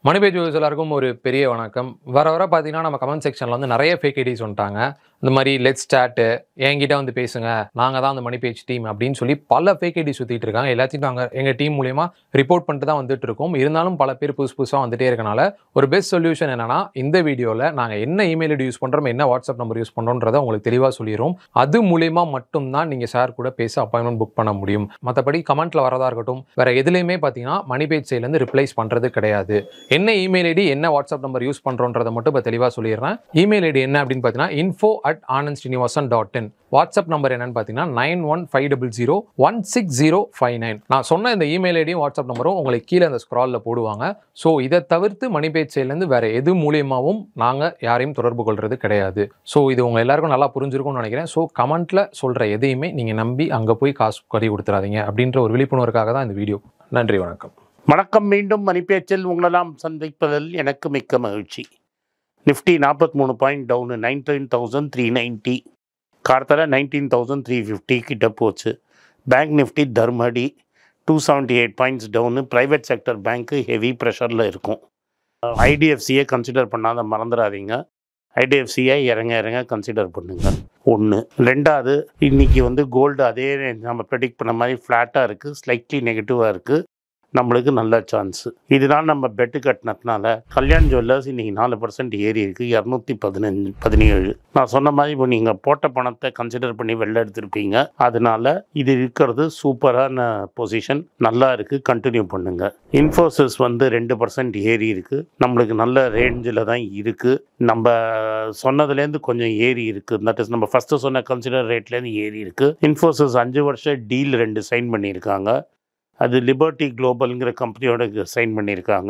மணிபேஜ் views எல்லாருக்கும் ஒரு பெரிய வணக்கம் வர வர பார்த்தீங்கன்னா நம்ம கமெண்ட் செக்ஷனில் வந்து நிறைய ஃபேக் ஐடிஸ் வந்துட்டாங்க இந்த மாதிரி லெட் ஸ்டார்ட்டு என்கிட்ட வந்து பேசுங்க நாங்கள் தான் அந்த மணி பேஜ் டீம் அப்படின்னு சொல்லி பல ஃபேக் ஐடி சுற்றிட்டு இருக்காங்க எல்லாத்தையும் நாங்கள் எங்கள் டீம் மூலியமா ரிப்போர்ட் பண்ணிட்டு தான் வந்துட்டு இருக்கோம் இருந்தாலும் பல பேர் புதுசு புதுசாக வந்துட்டே இருக்கனால ஒரு பெஸ்ட் சொல்யூஷன் என்னன்னா இந்த வீடியோவில் நாங்கள் என்ன இமெயில் ஐடி யூஸ் பண்ணுறோம் என்ன வாட்ஸ்அப் நம்பர் யூஸ் பண்ணுறோன்றதை உங்களுக்கு தெளிவாக சொல்லிடுறோம் அது மூலியமா மட்டும்தான் நீங்கள் சார் கூட பேச அப்பாயின்மெண்ட் புக் பண்ண முடியும் மற்றபடி கமெண்ட்டில் வரதா இருக்கட்டும் வேற எதுலேயுமே பார்த்தீங்கன்னா மணி பேஜ் சைட்லேருந்து ரிப்ளைஸ் பண்ணுறது கிடையாது என்ன இமெயில் ஐடி என்ன வாட்ஸ்அப் நம்பர் யூஸ் பண்ணுறோன்றதை மட்டும் இப்போ தெளிவாக சொல்லிடுறேன் இமெயில் ஐடி என்ன அப்படின்னு பார்த்தீங்கன்னா info at Anand Srinivasan dot in WhatsApp number என்னன்னு பார்த்தீங்கன்னா nine one five double zero one six zero five nine நான் சொன்ன இந்த இமெயில் ஐடியும் வாட்ஸ்அப் நம்பரும் உங்களுக்கு கீழே அந்த ஸ்க்ராலில் போடுவாங்க ஸோ இதை தவிர்த்து மணி பேஜ் சைட்லேருந்து வேற எது மூலியமாகவும் நாங்கள் யாரையும் தொடர்பு கொள்வது கிடையாது ஸோ இது உங்கள் எல்லாருக்கும் நல்லா புரிஞ்சிருக்கும்னு நினைக்கிறேன் ஸோ கமெண்ட்டில் சொல்கிற எதையுமே நீங்கள் நம்பி அங்கே போய் காசு கறி கொடுத்துறாதீங்க அப்படின்ற ஒரு விழிப்புணர்வுக்காக தான் இந்த வீடியோ நன்றி வணக்கம் வணக்கம் மீண்டும் மணிப்பேச்சில் உங்களெல்லாம் சந்திப்பதில் எனக்கு மிக்க மகிழ்ச்சி நிஃப்டி நாற்பத்தி மூணு point down nineteen thousand three ninety கார்த்தல நைன்டீன் தௌசண்ட் த்ரீ ஃபிஃப்டி கிட்ட போச்சு பேங்க் நிஃப்டி தர்மடி two seventy eight points down private sector bank heavy ப்ரெஷரில் இருக்கும் ஐடிஎஃப்சியை கன்சிடர் பண்ணாத மறந்துடாதீங்க ஐடிஎஃப்சியை இறங்க இறங்க கன்சிடர் பண்ணுங்க ஒன்று ரெண்டாவது இன்னைக்கு வந்து கோல்டு அதே நம்ம ப்ரெடிக்ட் பண்ண மாதிரி ஃப்ளாட்டாக இருக்குது ஸ்லைட்லி நெகட்டிவாக இருக்குது நம்மளுக்கு நல்ல சான்ஸ் இதுதான் நம்ம பெட்டு கட்டினதுனால கல்யாண் ஜுவல்லர்ஸ் இன்னைக்கு நாலு பர்சன்ட் ஏறி இருக்கு இரநூத்தி பதினஞ்சு பதினேழு நான் சொன்ன மாதிரி இப்போ நீங்கள் போட்ட பணத்தை கன்சிடர் பண்ணி வெளில எடுத்திருப்பீங்க அதனால இது இருக்கிறது சூப்பரான பொசிஷன் நல்லா இருக்கு கண்டினியூ பண்ணுங்க இன்ஃபோசிஸ் வந்து ரெண்டு பர்சன்ட் ஏறி இருக்கு நம்மளுக்கு நல்ல ரேஞ்சில் தான் இருக்கு நம்ம சொன்னதுலேருந்து கொஞ்சம் ஏறி இருக்கு தட் இஸ் நம்ம ஃபர்ஸ்ட் சொன்ன கன்சிடர் ரேட்லேருந்து ஏறி இருக்கு இன்ஃபோசிஸ் அஞ்சு வருஷம் டீல் ரெண்டு சைன் பண்ணியிருக்காங்க அது லிபர்ட்டி குளோபல்ங்கிற கம்பெனியோட சைன் பண்ணியிருக்காங்க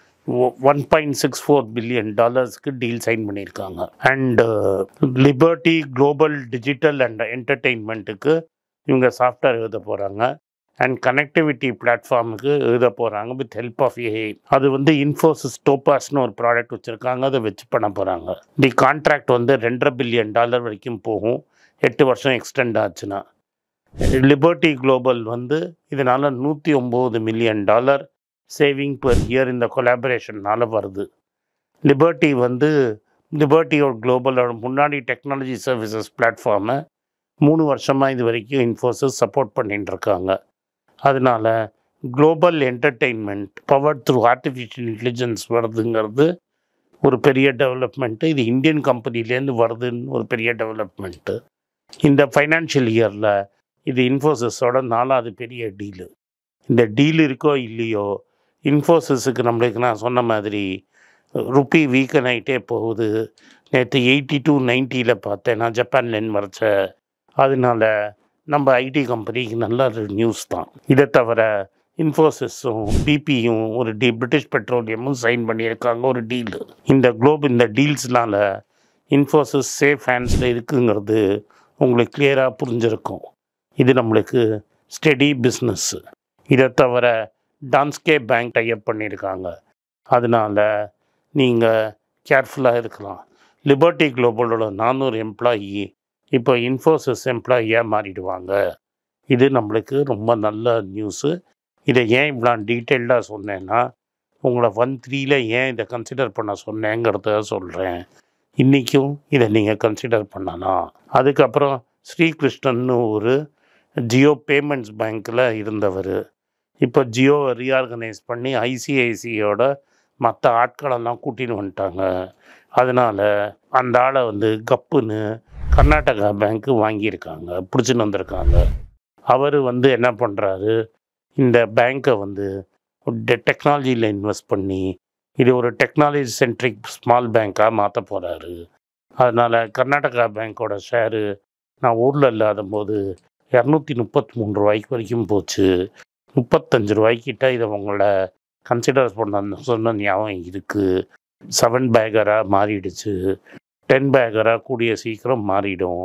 one point six four billion டாலர்ஸ்க்கு டீல் சைன் பண்ணியிருக்காங்க and Liberty Global digital and என்டர்டெயின்மெண்ட்டுக்கு இவங்க சாஃப்ட்வேர் எழுத போகிறாங்க அண்ட் கனெக்டிவிட்டி பிளாட்ஃபார்முக்கு எழுத போகிறாங்க வித் ஹெல்ப் ஆஃப் ஏஐ அது வந்து இன்ஃபோசிஸ் டோபாஸ்னு ஒரு ப்ராடக்ட் வச்சுருக்காங்க அதை வச்சு பண்ண போகிறாங்க தி கான்ட்ராக்ட் வந்து ரெண்டரை பில்லியன் டாலர் வரைக்கும் போகும் எட்டு வருஷம் எக்ஸ்டெண்ட் ஆச்சுன்னா லிபர்ட்டி குளோபல் வந்து இதனால் நூற்றி ஒம்பது million dollar saving per year இந்த கொலாபரேஷன்னால வருது லிபர்ட்டி வந்து லிபர்ட்டியோட குளோபலோட முன்னாடி டெக்னாலஜி சர்வீசஸ் பிளாட்ஃபார்மை மூணு வருஷமாக இது வரைக்கும் இன்ஃபோசிஸ் சப்போர்ட் பண்ணிட்டு இருக்காங்க அதனால global entertainment power through artificial intelligence வருதுங்கிறது ஒரு பெரிய டெவலப்மெண்ட்டு இது இந்தியன் கம்பெனிலேருந்து வருதுன்னு ஒரு பெரிய டெவலப்மெண்ட்டு இந்த ஃபைனான்ஷியல் இயரில் இது இன்ஃபோசிஸோட நாலாவது பெரிய டீலு இந்த டீல் இருக்கோ இல்லையோ இன்ஃபோசிஸுக்கு நம்மளுக்கு நான் சொன்ன மாதிரி ருப்பி வீக்கன் ஆகிட்டே போகுது நேற்று எயிட்டி டூ நைன்ட்டியில் பார்த்தேன் நான் ஜப்பான்லேருந்து வரைச்ச அதனால நம்ம ஐடி கம்பெனிக்கு நல்ல நியூஸ் தான் இதை தவிர இன்ஃபோசிஸும் பிபியும் ஒரு டி பிரிட்டிஷ் பெட்ரோலியமும் சைன் பண்ணியிருக்காங்க ஒரு டீலு இந்த குளோப் இந்த டீல்ஸ்னால இன்ஃபோசிஸ் சேஃப் ஹேண்ட்ஸில் இருக்குங்கிறது உங்களுக்கு கிளியராக புரிஞ்சிருக்கும் இது நம்மளுக்கு ஸ்டெடி பிஸ்னஸ்ஸு இதை தவிர டான்ஸ்கே பேங்க் டைப் பண்ணியிருக்காங்க அதனால் நீங்கள் கேர்ஃபுல்லாக இருக்கலாம் லிபர்ட்டி குளோபலோட நானூறு எம்ப்ளாயி இப்போ இன்ஃபோசிஸ் எம்ப்ளாயியாக மாறிடுவாங்க இது நம்மளுக்கு ரொம்ப நல்ல நியூஸு இதை ஏன் இவ்வளோ டீட்டெயில்டாக சொன்னேன்னா உங்களை ஒன் த்ரீல ஏன் இதை கன்சிடர் பண்ண சொன்னேங்கிறத சொல்கிறேன் இன்றைக்கும் இதை நீங்கள் கன்சிடர் பண்ணலாம் அதுக்கப்புறம் ஸ்ரீகிருஷ்ணன்னு ஒரு ஜியோ பேமெண்ட்ஸ் பேங்க்கில் இருந்தவர் இப்போ ஜியோ ரீஆர்கனைஸ் பண்ணி ஐசிஐசியோட மற்ற ஆட்களெல்லாம் கூட்டின்னு வந்துட்டாங்க அதனால் அந்த ஆளை வந்து கப்புன்னு கர்நாடகா பேங்க்கு வாங்கியிருக்காங்க பிடிச்சின்னு வந்திருக்காங்க அவர் வந்து என்ன பண்ணுறாரு இந்த பேங்க்கை வந்து டெக்னாலஜியில் இன்வெஸ்ட் பண்ணி இது ஒரு டெக்னாலஜி சென்ட்ரிக் ஸ்மால் பேங்க்காக மாற்ற போகிறாரு அதனால் கர்நாடகா பேங்க்கோட ஷேரு நான் ஊரில் இல்லாத போது இரநூத்தி முப்பத்தி மூணு ரூபாய்க்கு வரைக்கும் போச்சு முப்பத்தஞ்சு ரூபாய்க்கிட்ட இதை உங்களை கன்சிடர் பண்ண சொன்ன ஞாபகம் இருக்குது செவன் பேக்கராக மாறிடுச்சு டென் பேக்கராக கூடிய சீக்கிரம் மாறிடும்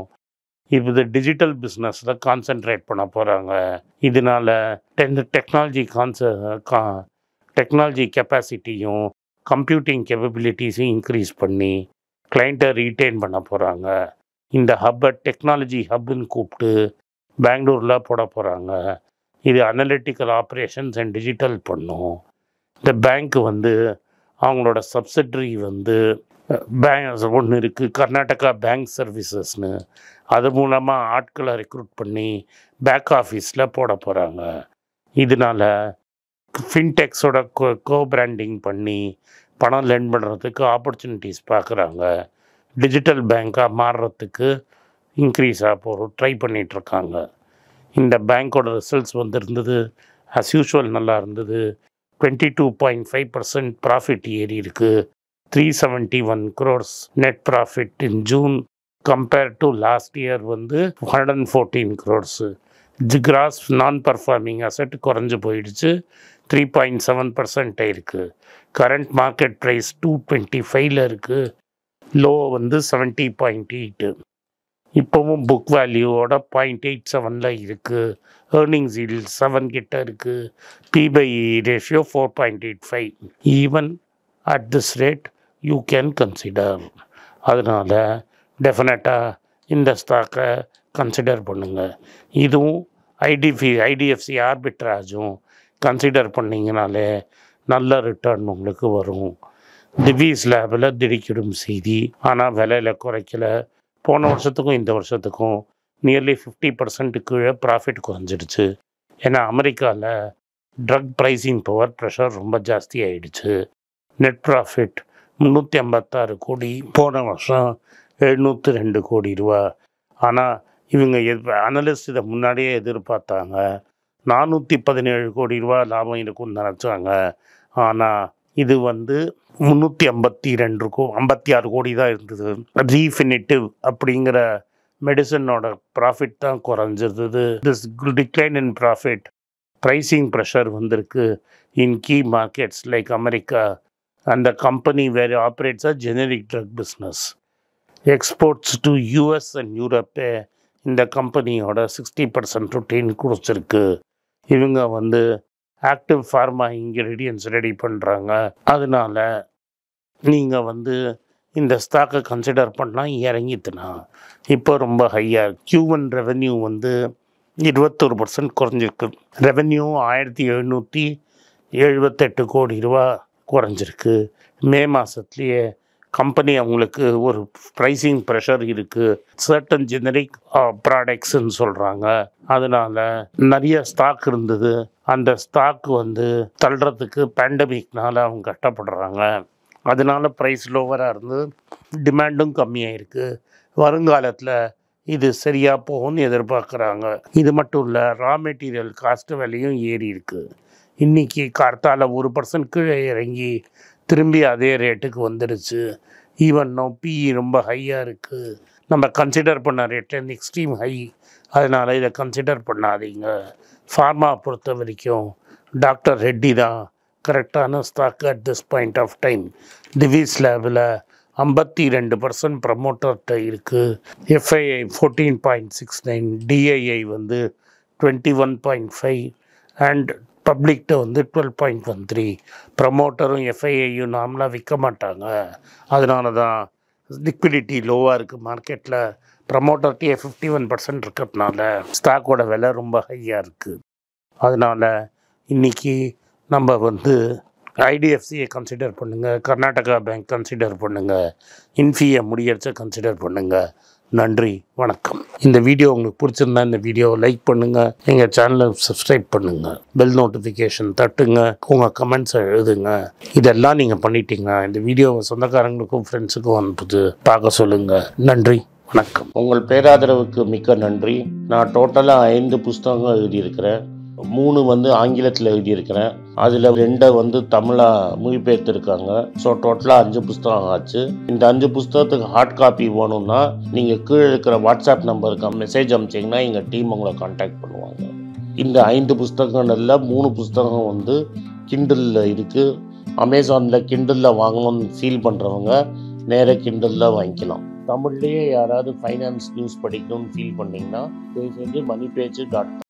இது டிஜிட்டல் பிஸ்னஸில் கான்சென்ட்ரேட் பண்ண போகிறாங்க இதனால டென் டெக்னாலஜி கான்ச கா டெக்னாலஜி கெப்பாசிட்டியும் கம்ப்யூட்டிங் கேப்பபிலிட்டிஸையும் இன்க்ரீஸ் பண்ணி கிளைண்ட்டை ரீட்டைன் பண்ண போகிறாங்க இந்த ஹப்பை டெக்னாலஜி ஹப்புன்னு கூப்பிட்டு பெங்களூரில் போட போகிறாங்க இது அனலிட்டிக்கல் ஆப்ரேஷன்ஸ் அண்ட் டிஜிட்டல் பண்ணும் இந்த பேங்க் வந்து அவங்களோட சப்சிடரி வந்து பேங்க் ஒன்று இருக்குது கர்நாடகா பேங்க் சர்வீசஸ்னு அது மூலமாக ஆட்களை ரெக்ரூட் பண்ணி பேக் ஆஃபீஸில் போட போகிறாங்க இதனால் ஃபின்டெக்ஸோட கோ கோ பிராண்டிங் பண்ணி பணம் லெண்ட் பண்ணுறதுக்கு ஆப்பர்ச்சுனிட்டிஸ் பார்க்குறாங்க டிஜிட்டல் பேங்க்காக மாறுறதுக்கு இன்க்ரீஸாக போகிறோம் ட்ரை பண்ணிகிட்ருக்காங்க இந்த பேங்க்கோட ரிசல்ட்ஸ் வந்திருந்தது அஸ் யூஷுவல் நல்லா இருந்தது twenty two point five percent profit ஏறி இருக்குது three seventy one crores net profit in June compare to last year வந்து hundred and fourteen crores gross non performing asset குறைஞ்சு போயிடுச்சு த்ரீ பாயிண்ட் செவன் பர்சன்ட் இருக்குது current market price two டுவெண்ட்டி ஃபைவ்ல இருக்குது low வந்து செவன்ட்டி பாயிண்ட் எயிட்டு இப்போவும் புக் வேல்யூவோட பாயிண்ட் எயிட் செவனில் இருக்குது ஏர்னிங்ஸ் yield செவன் கிட்ட இருக்குது P by ratio four point eight five even at this rate you can consider அதனால் டெஃபினட்டாக இந்த ஸ்டாக்கை கன்சிடர் பண்ணுங்கள் இதுவும் ஐடிஃபி ஐடிஎஃப்சி ஆர்பிட்ராஜும் கன்சிடர் பண்ணிங்கனாலே நல்ல ரிட்டர்ன் உங்களுக்கு வரும் டிவிஸ் லேபில் திடுக்கிடும் செய்தி ஆனால் விலையில் குறைக்கல போன வருஷத்துக்கும் இந்த வருஷத்துக்கும் நியர்லி ஃபிஃப்டி பர்சன்ட் கீழே ப்ராஃபிட் குறைஞ்சிடுச்சு ஏன்னா அமெரிக்காவில் ட்ரக் ப்ரைஸிங் பவர் ப்ரெஷர் ரொம்ப ஜாஸ்தி ஆயிடுச்சு நெட் ப்ராஃபிட் முந்நூற்றி ஐம்பத்தாறு கோடி போன வருஷம் எழுநூற்றி ரெண்டு கோடி ரூபா ஆனால் இவங்க எது அனலிஸ்ட் இதை முன்னாடியே எதிர்பார்த்தாங்க நானூற்றி பதினேழு கோடி ரூபா லாபம் இருக்கும்னு நினச்சாங்க ஆனால் இது வந்து முந்நூற்றி ஐம்பத்தி ரெண்டு கோ ஐம்பத்தி ஆறு கோடி தான் இருந்தது ரீஃபினிட்டிவ் அப்படிங்கிற மெடிசனோட ப்ராஃபிட் தான் குறைஞ்சிருந்தது this decline in profit pricing pressure வந்திருக்கு in key markets like America அந்த கம்பெனி வேறு operates a generic drug business exports to US and யூரோப்பே இந்த கம்பெனியோட சிக்ஸ்டி பர்சன்ட் ரொட்டீன் கொடுத்துருக்கு இவங்க வந்து ஆக்டிவ் ஃபார்மா இன்கிரீடியன்ஸ் ரெடி பண்ணுறாங்க அதனால நீங்கள் வந்து இந்த ஸ்டாக்கை கன்சிடர் பண்ணால் இறங்கித்துனா இப்போ ரொம்ப ஹையாக கியூவன் ரெவென்யூ வந்து இருபத்தொரு பர்சன்ட் குறைஞ்சிருக்கு ரெவென்யூ ஆயிரத்தி எழுநூற்றி எழுபத்தெட்டு கோடி ரூபா குறைஞ்சிருக்கு மே மாதத்துலேயே கம்பெனி அவங்களுக்கு ஒரு ப்ரைஸிங் ப்ரெஷர் இருக்குது சர்டன் ஜெனரிக் ப்ராடக்ட்ஸ்ன்னு சொல்கிறாங்க அதனால் நிறைய ஸ்டாக் இருந்தது அந்த ஸ்டாக் வந்து தள்ளுறதுக்கு பேண்டமிக்னால அவங்க கஷ்டப்படுறாங்க அதனால ப்ரைஸ் லோவராக இருந்து டிமாண்டும் கம்மியாக இருக்குது வருங்காலத்தில் இது சரியாக போகும்னு எதிர்பார்க்குறாங்க இது மட்டும் இல்லை ரா மெட்டீரியல் காஸ்ட் விலையும் ஏறி இருக்குது இன்றைக்கி கார்த்தால ஒரு பர்சன்ட் கீழே இறங்கி திரும்பி அதே ரேட்டுக்கு வந்துடுச்சு ஈவன் நோ பிஇ ரொம்ப ஹையாக இருக்குது நம்ம கன்சிடர் பண்ண ரேட்லேருந்து எக்ஸ்ட்ரீம் ஹை அதனால் இதை கன்சிடர் பண்ணாதீங்க ஃபார்மா பொறுத்த வரைக்கும் டாக்டர் ரெட்டி தான் கரெக்டான stock at this point of time Divi's லேபில் ஐம்பத்தி ரெண்டு பர்சன்ட் ப்ரமோட்டர்கிட்ட இருக்குது FII fourteen point six nine DII வந்து twenty one point five and பப்ளிக்கிட்ட வந்து டுவெல் பாயிண்ட் ஒன் த்ரீ ப்ரமோட்டரும் எஃப்ஐஐயும் நார்மலாக விற்க மாட்டாங்க அதனால தான் லிக்விடிட்டி லோவாக இருக்குது மார்க்கெட்டில் ப்ரமோட்டர்கிட்டயே ஃபிஃப்டி ஒன் பர்சன்ட் இருக்கிறதுனால ஸ்டாக்கோட விலை ரொம்ப ஹையாக இருக்குது அதனால் இன்றைக்கி நம்ம வந்து ஐடிஎஃப்சியை கன்சிடர் பண்ணுங்கள் கர்நாடகா பேங்க் கன்சிடர் பண்ணுங்கள் இன்ஃபியை முடியறச்ச கன்சிடர் பண்ணுங்கள் நன்றி வணக்கம் இந்த வீடியோ உங்களுக்கு பிடிச்சிருந்தா இந்த வீடியோவை லைக் பண்ணுங்கள் எங்கள் சேனலை சப்ஸ்கிரைப் பண்ணுங்கள் பெல் நோட்டிஃபிகேஷன் தட்டுங்க உங்கள் கமெண்ட்ஸை எழுதுங்க இதெல்லாம் நீங்கள் பண்ணிட்டீங்கன்னா இந்த வீடியோவை சொந்தக்காரங்களுக்கும் ஃப்ரெண்ட்ஸுக்கும் அனுப்புது பார்க்க சொல்லுங்கள் நன்றி வணக்கம் உங்கள் பேராதரவுக்கு மிக்க நன்றி நான் டோட்டலாக ஐந்து புஸ்தகங்கள் எழுதியிருக்கிறேன் மூணு வந்து ஆங்கிலத்தில் எழுதியிருக்கிறேன் அதில் ரெண்டை வந்து தமிழாக மொழிபெயர்த்திருக்காங்க ஸோ டோட்டலாக அஞ்சு புஸ்தகம் ஆச்சு இந்த அஞ்சு புஸ்தகத்துக்கு ஹார்ட் காப்பி வேணும்னா நீங்கள் கீழே இருக்கிற வாட்ஸ்அப் நம்பருக்கு மெசேஜ் அனுப்பிச்சிங்கன்னா எங்கள் டீம் உங்களை காண்டாக்ட் பண்ணுவாங்க இந்த ஐந்து புஸ்தகங்கள்ல மூணு புஸ்தகம் வந்து கிண்டலில் இருக்குது அமேசானில் கிண்டலில் வாங்கணும்னு ஃபீல் பண்ணுறவங்க நேராக கிண்டலில் வாங்கிக்கலாம் தமிழ்லேயே யாராவது ஃபைனான்ஸ் நியூஸ் படிக்கணும்னு ஃபீல் பண்ணிங்கன்னா தயவு செஞ்சு மணி பேஜ் டாட்